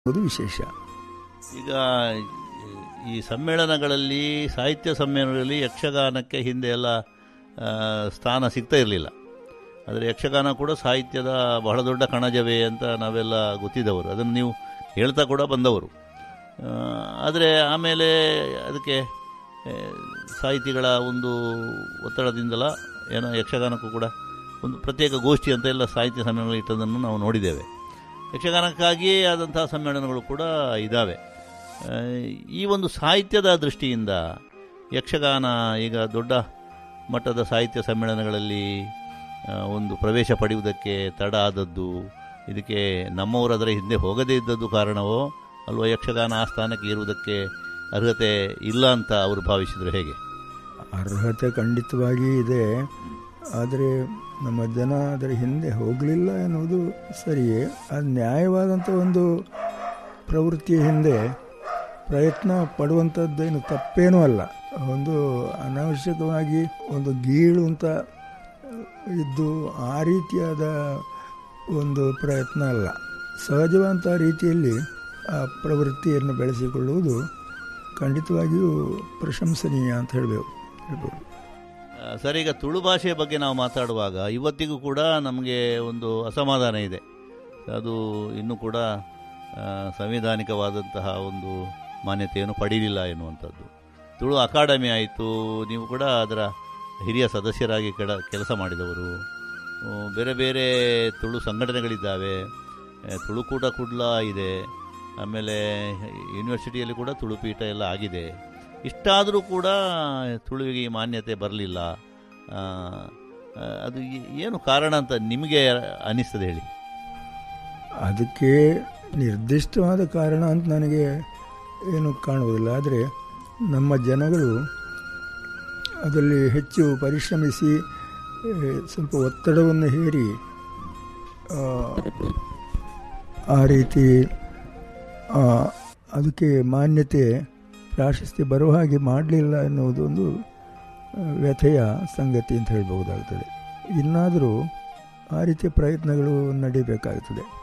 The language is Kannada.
ಅನ್ನೋದು ವಿಶೇಷ ಈಗ ಈ ಸಮ್ಮೇಳನಗಳಲ್ಲಿ ಸಾಹಿತ್ಯ ಸಮ್ಮೇಳನಗಳಲ್ಲಿ ಯಕ್ಷಗಾನಕ್ಕೆ ಹಿಂದೆ ಎಲ್ಲ ಆ, ಸ್ಥಾನ ಸಿಗ್ತಾ ಇರಲಿಲ್ಲ ಆದರೆ ಯಕ್ಷಗಾನ ಕೂಡ ಸಾಹಿತ್ಯದ ಬಹಳ ದೊಡ್ಡ ಕಣಜವೇ ಅಂತ ನಾವೆಲ್ಲ ಗೊತ್ತಿದ್ದವರು ಅದನ್ನು ನೀವು ಹೇಳ್ತಾ ಕೂಡ ಬಂದವರು ಆದರೆ ಆಮೇಲೆ ಅದಕ್ಕೆ ಆ, ಸಾಹಿತಿಗಳ ಒಂದು ಒತ್ತಡದಿಂದಲ ಏನೋ ಯಕ್ಷಗಾನಕ್ಕೂ ಕೂಡ ಒಂದು ಪ್ರತ್ಯೇಕ ಗೋಷ್ಠಿ ಅಂತ ಎಲ್ಲ ಸಾಹಿತ್ಯ ಸಮ್ಮೇಳನ ಇಟ್ಟದನ್ನು ನಾವು ನೋಡಿದ್ದೇವೆ ಯಕ್ಷಗಾನಕ್ಕಾಗಿಯೇ ಆದಂತಹ ಸಮ್ಮೇಳನಗಳು ಕೂಡ ಇದ್ದಾವೆ ಆ, ಈ ಒಂದು ಸಾಹಿತ್ಯದ ದೃಷ್ಟಿಯಿಂದ ಯಕ್ಷಗಾನ ಈಗ ದೊಡ್ಡ ಮಟ್ಟದ ಸಾಹಿತ್ಯ ಸಮ್ಮೇಳನಗಳಲ್ಲಿ ಆ, ಒಂದು ಪ್ರವೇಶ ಪಡೆಯುವುದಕ್ಕೆ ತಡ ಆದದ್ದು ಇದಕ್ಕೆ ನಮ್ಮವರು ಅದರ ಹಿಂದೆ ಹೋಗದೇ ಇದ್ದದ್ದು ಕಾರಣವೋ ಅಲ್ವಾ ಯಕ್ಷಗಾನ ಆ ಸ್ಥಾನಕ್ಕೆ ಇರುವುದಕ್ಕೆ ಅರ್ಹತೆ ಇಲ್ಲ ಅಂತ ಅವರು ಭಾವಿಸಿದ್ರು ಹೇಗೆ ಅರ್ಹತೆ ಖಂಡಿತವಾಗಿ ಇದೆ ಆದರೆ ನಮ್ಮ ಜನ ಅದರ ಹಿಂದೆ ಹೋಗಲಿಲ್ಲ ಎನ್ನುವುದು ಸರಿಯೇ ಅದು ನ್ಯಾಯವಾದಂಥ ಒಂದು ಪ್ರವೃತ್ತಿಯ ಹಿಂದೆ ಪ್ರಯತ್ನ ಪಡುವಂಥದ್ದೇನು ತಪ್ಪೇನೂ ಅಲ್ಲ ಒಂದು ಅನಾವಶ್ಯಕವಾಗಿ ಒಂದು ಗೀಳು ಅಂತ ಇದ್ದು ಆ ರೀತಿಯಾದ ಒಂದು ಪ್ರಯತ್ನ ಅಲ್ಲ ಸಹಜವಾದಂಥ ರೀತಿಯಲ್ಲಿ ಆ ಪ್ರವೃತ್ತಿಯನ್ನು ಬೆಳೆಸಿಕೊಳ್ಳುವುದು ಖಂಡಿತವಾಗಿಯೂ ಪ್ರಶಂಸನೀಯ ಅಂತ ಹೇಳಬೇಕು ಹೇಳ್ಬೋದು ಆ, ಸರ್ ಈಗ ತುಳು ಭಾಷೆಯ ಬಗ್ಗೆ ನಾವು ಮಾತಾಡುವಾಗ ಇವತ್ತಿಗೂ ಕೂಡ ನಮಗೆ ಒಂದು ಅಸಮಾಧಾನ ಇದೆ ಅದು ಇನ್ನೂ ಕೂಡ ಆ, ಸಂವಿಧಾನಿಕವಾದಂತಹ ಒಂದು ಮಾನ್ಯತೆಯನ್ನು ಪಡೀಲಿಲ್ಲ ಎನ್ನುವಂಥದ್ದು ತುಳು ಅಕಾಡೆಮಿ ಆಯಿತು ನೀವು ಕೂಡ ಅದರ ಹಿರಿಯ ಸದಸ್ಯರಾಗಿ ಕೆಡ ಕೆಲಸ ಮಾಡಿದವರು ಆ, ಬೇರೆ ಬೇರೆ ತುಳು ಸಂಘಟನೆಗಳಿದ್ದಾವೆ ಆ, ತುಳುಕೂಟ ಕುಡ್ಲ ಇದೆ ಆಮೇಲೆ ಯೂನಿವರ್ಸಿಟಿಯಲ್ಲಿ ಕೂಡ ತುಳುಪೀಠ ಎಲ್ಲ ಆಗಿದೆ ಇಷ್ಟಾದರೂ ಕೂಡ ತುಳುವಿಗೆ ಈ ಮಾನ್ಯತೆ ಬರಲಿಲ್ಲ ಅದು ಏ- ಏನು ಕಾರಣ ಅಂತ ನಿಮಗೆ ಅನಿಸ್ತದೆ ಹೇಳಿ ಅದಕ್ಕೆ ನಿರ್ದಿಷ್ಟವಾದ ಕಾರಣ ಅಂತ ನನಗೆ ಏನು ಕಾಣುವುದಿಲ್ಲ ಆದರೆ ನಮ್ಮ ಜನಗಳು ಅದರಲ್ಲಿ ಹೆಚ್ಚು ಪರಿಶ್ರಮಿಸಿ ಏ, ಸ್ವಲ್ಪ ಒತ್ತಡವನ್ನು ಹೇರಿ ಆ, ಆ ರೀತಿ ಆ, ಅದಕ್ಕೆ ಮಾನ್ಯತೆ ಪ್ರಾಶಸ್ತ್ಯ ಬರುವ ಹಾಗೆ ಮಾಡಲಿಲ್ಲ ಎನ್ನುವುದೊಂದು ಆ, ವ್ಯಥೆಯ ಸಂಗತಿ ಅಂತ ಹೇಳ್ಬಹುದಾಗ್ತದೆ ಇನ್ನಾದರೂ ಆ ರೀತಿಯ ಪ್ರಯತ್ನಗಳು ನಡೀಬೇಕಾಗುತ್ತದೆ